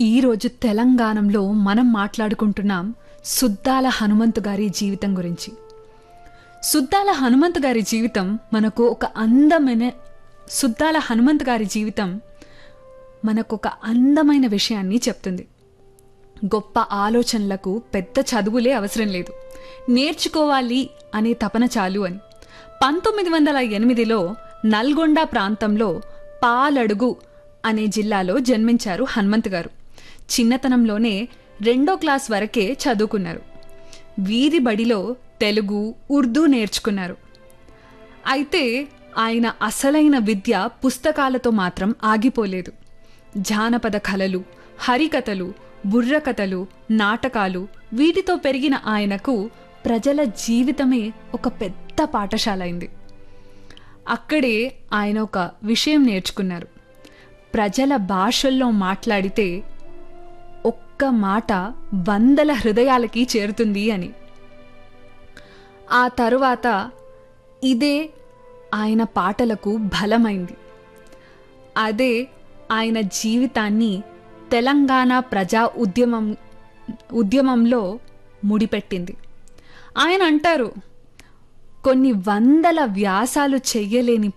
ఈరోజు తెలంగాణలో మనం మాట్లాడుకుంటున్నాం సుద్దాల హనుమంతు గారి జీవితం గురించి సుద్దాల హనుమంతు గారి జీవితం మనకు ఒక అందమైన సుద్దాల హనుమంతు గారి జీవితం మనకు ఒక అందమైన విషయాన్ని చెప్తుంది గొప్ప ఆలోచనలకు పెద్ద చదువులే అవసరం లేదు నేర్చుకోవాలి అనే తపన చాలు అని పంతొమ్మిది వందల ఎనిమిదిలో నల్గొండ ప్రాంతంలో పాలడుగు అనే జిల్లాలో జన్మించారు హనుమంత్ గారు చిన్నతనంలోనే రెండో క్లాస్ వరకే చదువుకున్నారు వీధి బడిలో తెలుగు ఉర్దూ నేర్చుకున్నారు అయితే ఆయన అసలైన విద్య పుస్తకాలతో మాత్రం ఆగిపోలేదు జానపద కళలు హరికథలు బుర్రకథలు నాటకాలు వీటితో పెరిగిన ఆయనకు ప్రజల జీవితమే ఒక పెద్ద పాఠశాల అయింది అక్కడే ఆయన ఒక విషయం నేర్చుకున్నారు ప్రజల భాషల్లో మాట్లాడితే ఒక్క మాట వందల హృదయాలకి చేరుతుంది అని ఆ తరువాత ఇదే ఆయన పాటలకు బలమైంది అదే ఆయన జీవితాన్ని తెలంగాణ ప్రజా ఉద్యమం ఉద్యమంలో ముడిపెట్టింది ఆయన అంటారు కొన్ని వందల వ్యాసాలు చెయ్యలేని